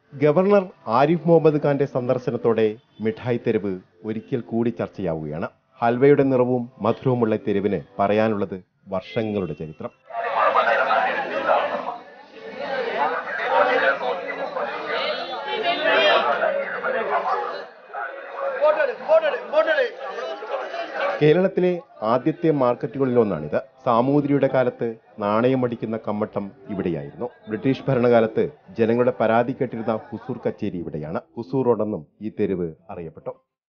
governor Arif Muhammad ഖാന്റെ സന്ദർശനത്തോടെ മിഠായി തെരുവ് ഒരിക്കൽ കൂടി ചർച്ചയാവുകയാണ് ഹൽവയുടെ നിറവും മധുരവുമുള്ള ഈ തെരുവിന് പറയാനുള്ളത് വർഷങ്ങളുടെ ചരിത്രം കേരളത്തിലെ ആദ്യത്തെ മാർക്കറ്റുകളിലൊന്നാണിത് സാമൂതിരിയുടെ കാലത്ത് നാണയമടിക്കുന്ന കമ്മട്ടം ഇവിടെയായിരുന്നു ബ്രിട്ടീഷ് ഭരണകാലത്ത് ജനങ്ങളുടെ പരാതി കേട്ടിരുന്ന ഹുസൂർ കച്ചേരി ഇവിടെയാണ് ഹുസൂർ റോഡെന്നും ഈ തെരുവ് അറിയപ്പെട്ടു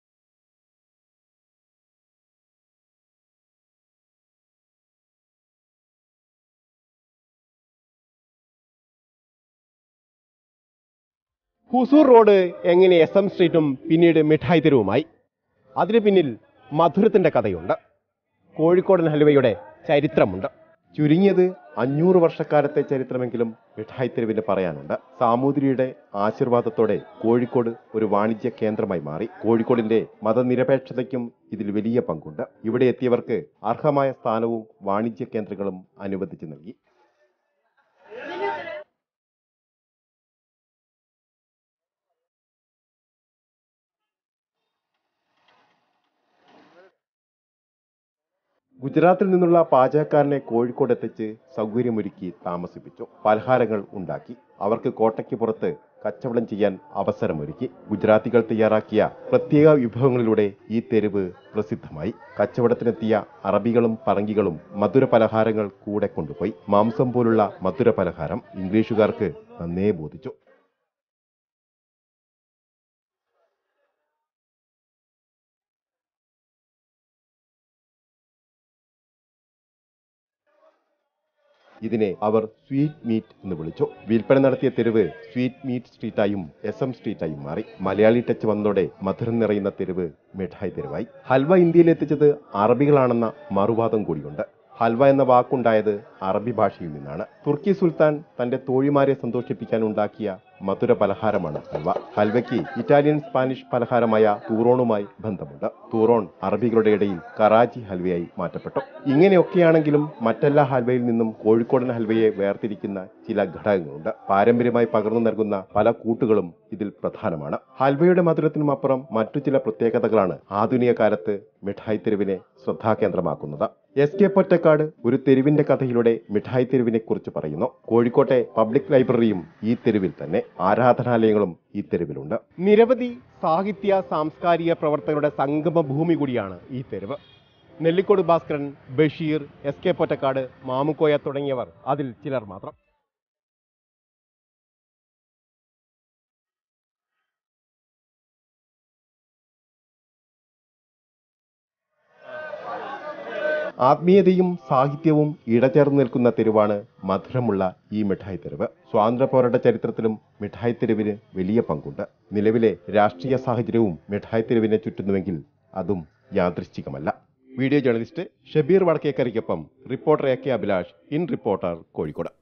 ഹുസൂർ റോഡ് എങ്ങനെ എസ് എം സ്ട്രീറ്റും പിന്നീട് മിഠായി തെരുവുമായി അതിന് പിന്നിൽ മധുരത്തിന്റെ കഥയുണ്ട് കോഴിക്കോടൻ ഹലുവയുടെ ചരിത്രമുണ്ട് ചുരുങ്ങിയത് അഞ്ഞൂറ് വർഷക്കാലത്തെ ചരിത്രമെങ്കിലും മിഠായി തെരുവിന് പറയാനുണ്ട് സാമൂതിരിയുടെ ആശീർവാദത്തോടെ കോഴിക്കോട് ഒരു വാണിജ്യ കേന്ദ്രമായി മാറി കോഴിക്കോടിന്റെ മതനിരപേക്ഷതയ്ക്കും ഇതിൽ വലിയ പങ്കുണ്ട് ഇവിടെ എത്തിയവർക്ക് അർഹമായ സ്ഥാനവും വാണിജ്യ കേന്ദ്രങ്ങളും അനുവദിച്ചു നൽകി ഗുജറാത്തിൽ നിന്നുള്ള പാചകക്കാരനെ കോഴിക്കോട് എത്തിച്ച് സൗകര്യമൊരുക്കി താമസിപ്പിച്ചു പലഹാരങ്ങൾ ഉണ്ടാക്കി അവർക്ക് കോട്ടയ്ക്ക് പുറത്ത് കച്ചവടം ചെയ്യാൻ അവസരമൊരുക്കി ഗുജറാത്തികൾ തയ്യാറാക്കിയ പ്രത്യേക വിഭവങ്ങളിലൂടെ ഈ തെരുവ് പ്രസിദ്ധമായി കച്ചവടത്തിനെത്തിയ അറബികളും പറങ്കികളും മധുര പലഹാരങ്ങൾ കൂടെ കൊണ്ടുപോയി മാംസം പോലുള്ള മധുര പലഹാരം ഇംഗ്ലീഷുകാർക്ക് നന്നേ ബോധിച്ചു ഇതിനെ അവർ സ്വീറ്റ് മീറ്റ് എന്ന് വിളിച്ചു വിൽപ്പന നടത്തിയ തെരുവ് സ്വീറ്റ് മീറ്റ് സ്ട്രീറ്റായും എസ് എം സ്ട്രീറ്റായും മാറി മലയാളി ടച്ച് വന്നതോടെ മധുരം നിറയുന്ന തെരുവ് മിഠായി തെരുവായി ഹൽവ ഇന്ത്യയിൽ എത്തിച്ചത് അറബികളാണെന്ന മറുവാദം കൂടിയുണ്ട് ഹൽവ എന്ന വാക്കുണ്ടായത് അറബി ഭാഷയിൽ നിന്നാണ് തുർക്കി സുൽത്താൻ തന്റെ തോഴിമാരെ സന്തോഷിപ്പിക്കാൻ ഉണ്ടാക്കിയ മധുര പലഹാരമാണ് ഹൽവ ഹൽവയ്ക്ക് ഇറ്റാലിയൻ സ്പാനിഷ് പലഹാരമായ തൂറോണുമായി ബന്ധമുണ്ട് തൂറോൺ അറബികളുടെ ഇടയിൽ കറാച്ചി ഹൽവയായി മാറ്റപ്പെട്ടു ഇങ്ങനെയൊക്കെയാണെങ്കിലും മറ്റെല്ലാ ഹൽവയിൽ നിന്നും കോഴിക്കോടൻ ഹൽവയെ വേർതിരിക്കുന്ന ചില ഘടകങ്ങളുണ്ട് പാരമ്പര്യമായി പകർന്നു നൽകുന്ന പല കൂട്ടുകളും ഇതിൽ പ്രധാനമാണ് ഹൽവയുടെ മധുരത്തിനും അപ്പുറം മറ്റു ചില പ്രത്യേകതകളാണ് ആധുനിക കാലത്ത് മിഠായി തെരുവിനെ ശ്രദ്ധാകേന്ദ്രമാക്കുന്നത് എസ് കെ പൊറ്റക്കാട് ഒരു തെരുവിന്റെ കഥയിലൂടെ മിഠായി തെരുവിനെ കുറിച്ച് പറയുന്നു കോഴിക്കോട്ടെ പബ്ലിക് ലൈബ്രറിയും ഈ തെരുവിൽ തന്നെ ആരാധനാലയങ്ങളും ഈ തെരുവിലുണ്ട് നിരവധി സാഹിത്യ സാംസ്കാരിക പ്രവർത്തകരുടെ സംഗമ ഭൂമി കൂടിയാണ് ഈ തെരുവ് നെല്ലിക്കോട് ഭാസ്കരൻ ബഷീർ എസ് കെ പൊറ്റക്കാട് മാമുക്കോയ തുടങ്ങിയവർ അതിൽ ചിലർ മാത്രം ആത്മീയതയും സാഹിത്യവും ഇടചേർന്ന് നിൽക്കുന്ന തെരുവാണ് മധുരമുള്ള ഈ മിഠായി തെരുവ് സ്വാതന്ത്ര്യ പോരാട്ട ചരിത്രത്തിലും മിഠായി തെരുവിന് വലിയ പങ്കുണ്ട് നിലവിലെ രാഷ്ട്രീയ സാഹചര്യവും മിഠായി തെരുവിനെ ചുറ്റുന്നുവെങ്കിൽ അതും യാദൃശ്ചികമല്ല വീഡിയോ ജേർണലിസ്റ്റ് ഷബീർ വടക്കേക്കരയ്ക്കൊപ്പം reporter A K Abhilash in reporter Kozhikode